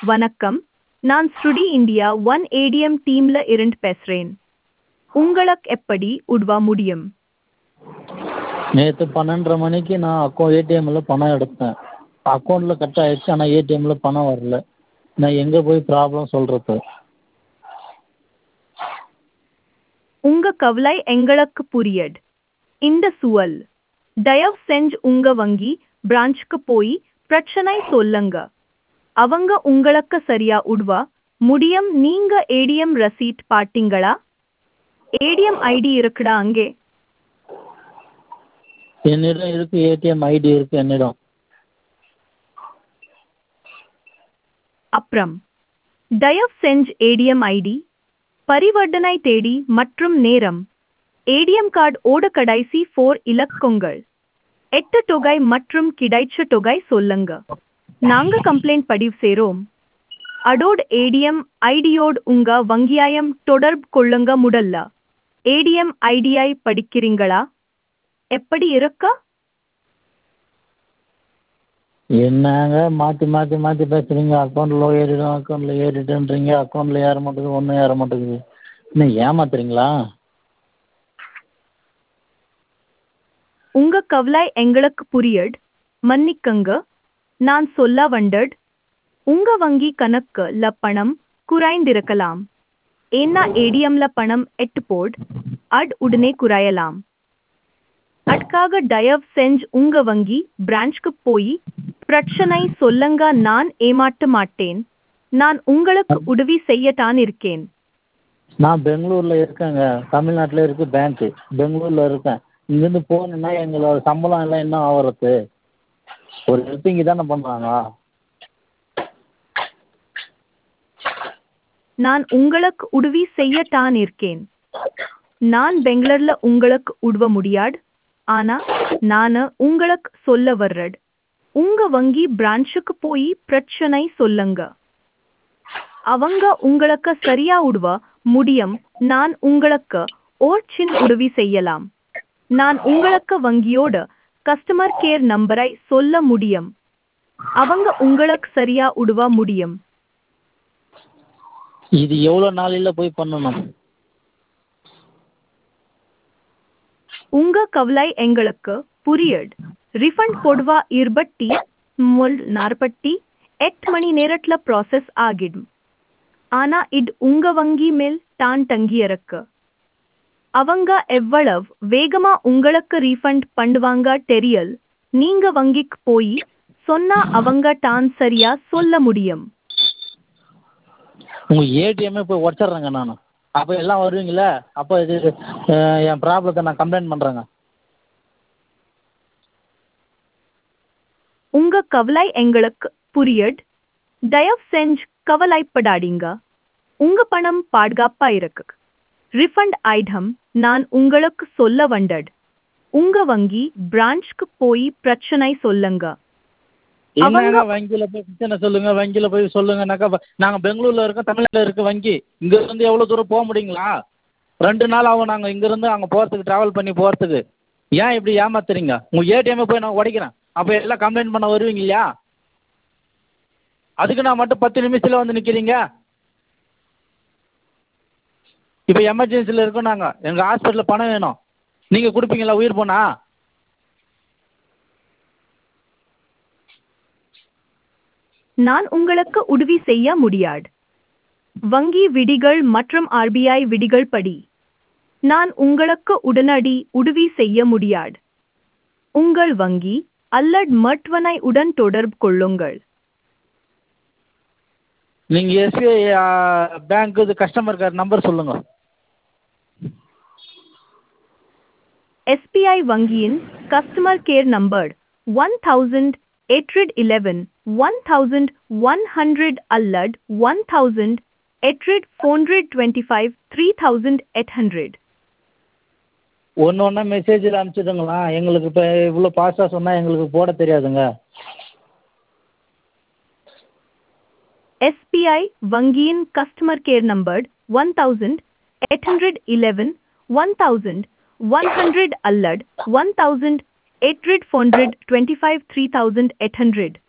வணக்கம் நான் ஸ்ருடி இந்தியா ஒன் ஏடிஎம் டீம்ல இருந்து பேசுறேன் உங்களுக்கு எப்படி உதவ முடியும் நேற்று பன்னெண்டரை மணிக்கு நான் அக்கௌ ஏடிஎம்மில் பணம் எடுத்தேன் அக்கௌண்ட்டில் கட் ஆகிடுச்சு ஆனால் ஏடிஎம்மில் பணம் வரல நான் எங்கே போய் ப்ராப்ளம் சொல்கிறது உங்க கவலை எங்களுக்கு புரியுது இந்த சூழல் தயவு செஞ்சு உங்க வங்கி பிரான்ச்சுக்கு போய் பிரச்சனை சொல்லுங்க அவங்க உங்களுக்கு சரியா உதவ முடியும் நீங்க ஏடிஎம் ரசீட் பாத்தீங்களா ஏடிஎம் ஐடி இருக்குடா அங்கே என்னிடம் இருக்குது ஏடிஎம் ஐடி இருக்குது என்னிடம் அப்புறம் தயவு செஞ்சு ஏடிஎம் ஐடி பரிவர்த்தனை தேதி மற்றும் நேரம் ஏடிஎம் கார்டு ஓட கடைசி ஃபோர் இலக்கங்கள் எட்டு தொகை மற்றும் கிடைச்ச தொகை சொல்லுங்க நாங்க கம்ப்ளைண்ட் பதிவு செய்றோம் அடோட் ஏடிஎம் ஐடியோடு உங்க வங்கியாயம் தொடர்பு கொள்ளுங்க முதல்ல ஏடிஎம் ஐடியை படிக்கிறீங்களா எப்படி இருக்கா என்னங்க மாற்றி மாற்றி மாற்றி பேசுகிறீங்க அக்கௌண்ட்டில் ஏறிடும் அக்கௌண்ட்டில் ஏறிடுன்றீங்க அக்கௌண்ட்டில் ஏற மாட்டேங்குது ஒன்றும் ஏற மாட்டேங்குது என்ன ஏமாத்துறீங்களா உங்க கவலை எங்களுக்கு புரியுது மன்னிக்கங்க நான் சொல்ல வந்தது உங்க வங்கி கணக்குல பணம் குறைந்திருக்கலாம் ஏன்னா ஏடிஎம்ல பணம் எட்டு போட் அட் உடனே குறையலாம் அதுக்காக தயவு செஞ்சு உங்க வங்கி பிரான்ச்சுக்கு போய் பிரச்சனை சொல்லுங்க நான் ஏமாற்ற மாட்டேன் நான் உங்களுக்கு உதவி செய்யத்தான் இருக்கேன் நான் பெங்களூரில் இருக்கேங்க தமிழ்நாட்டில் இருக்குது பேங்க்கு பெங்களூரில் இருக்கேன் இங்கேருந்து போகணுன்னா எங்களோட சம்பளம் எல்லாம் என்ன ஆகுறது ஒரு ஹெல்ப்பிங் தானே பண்ணுறாங்க நான் உங்களுக்கு உதவி செய்யத்தான் இருக்கேன் நான் பெங்களூர்ல உங்களுக்கு உதவ முடியாது ஆனா நான் உங்களுக்கு சொல்ல வர்றது உங்க வங்கி பிரான்ச்சுக்கு போய் பிரச்சனை சொல்லுங்க அவங்க உங்களுக்கு சரியா உதவ முடியும் நான் உங்களுக்கு ஒரு சின்ன உதவி செய்யலாம் நான் உங்களுக்கு வங்கியோட கஸ்டமர் கேர் நம்பரை சொல்ல முடியும் அவங்க உங்களுக்கு சரியா உதவ முடியும் இது எவ்வளோ நாளையில் போய் பண்ணணும் உங்க கவலை எங்களுக்கு புரியுது ரிஃபண்ட் கொடுவா இருபத்தி முல் நாற்பத்தி எட்டு மணி நேரத்துல ப்ராசஸ் ஆகிடும் ஆனா இது உங்க வங்கி மேல் தான் தங்கி இருக்கு அவங்க எவ்வளவு வேகமா உங்களுக்கு ரீஃபண்ட் பண்ணுவாங்க தெரியல் நீங்க வங்கிக்கு போய் சொன்னா அவங்க தான் சரியா சொல்ல முடியும் உங்கள் ஏடிஎம்மே போய் உடச்சிட்றேங்க நான் அப்போ எல்லாம் வருவீங்களே அப்போ இது அஹ், என் ப்ராப்ளத்தை நான் கம்ப்ளைண்ட் பண்ணுறேங்க உங்க கவலை எங்களுக்கு புரியுது தயவு செஞ்சு கவலைப்படாதீங்க உங்க பணம் பாதுகாப்பா இருக்கு ரிஃபண்ட் ஐட்டம் நான் உங்களுக்கு சொல்ல வந்தது உங்க வங்கி பிரான்ச்சுக்கு போய் பிரச்சனை சொல்லுங்க என்னங்க வங்கியில் போய் பிரச்சனை சொல்லுங்க வங்கியில் போய் சொல்லுங்கனாக்கா நாங்கள் பெங்களூரில் இருக்கோம் தமிழ்நாட்டில் இருக்க வங்கி இங்கேருந்து எவ்வளோ தூரம் போக முடியுங்களா ரெண்டு நாள் ஆகும் நாங்கள் இங்கேருந்து அங்கே போகிறதுக்கு ட்ராவல் பண்ணி போகிறதுக்கு ஏன் இப்படி ஏமாத்துறீங்க உங்கள் ஏடிஎம்மை போய் நான் உடைக்கிறேன் அப்போ எல்லாம் கம்ப்ளைண்ட் பண்ண வருவீங்க இல்லையா அதுக்கு நான் மட்டும் பத்து நிமிஷத்தில் வந்து நிற்கிறீங்க இப்போ எமர்ஜென்சியில் இருக்கோம் நாங்கள் எங்கள் ஹாஸ்பிட்டலில் பணம் வேணும் நீங்கள் கொடுப்பீங்களா உயிர் போனா நான் உங்களுக்கு உதவி செய்ய முடியாது வங்கி விதிகள் மற்றும் ஆர்பிஐ விதிகள் படி நான் உங்களுக்கு உடனடி உதவி செய்ய முடியாது உங்கள் வங்கி அல்லது மருத்துவனை உடன் தொடர்பு கொள்ளுங்கள் நீங்கள் எஸ்பிஐ பேங்க் இது கஸ்டமர் கேர் நம்பர் சொல்லுங்கள் எஸ்பிஐ வங்கியின் customer care number one thousand eight hundred eleven one thousand one hundred அல்லது one thousand eight hundred four hundred twenty five three thousand eight hundred ஒன்று ஒன்றா மெசேஜில் அனுப்பிச்சிடுங்களா எங்களுக்கு இப்போ இவ்வளோ ஃபாஸ்ட்டாக சொன்னால் எங்களுக்கு போட தெரியாதுங்க எஸ்பிஐ வங்கியின் customer care number one thousand eight hundred eleven one thousand one hundred அல்லது one thousand eight hundred four hundred twenty five three thousand eight hundred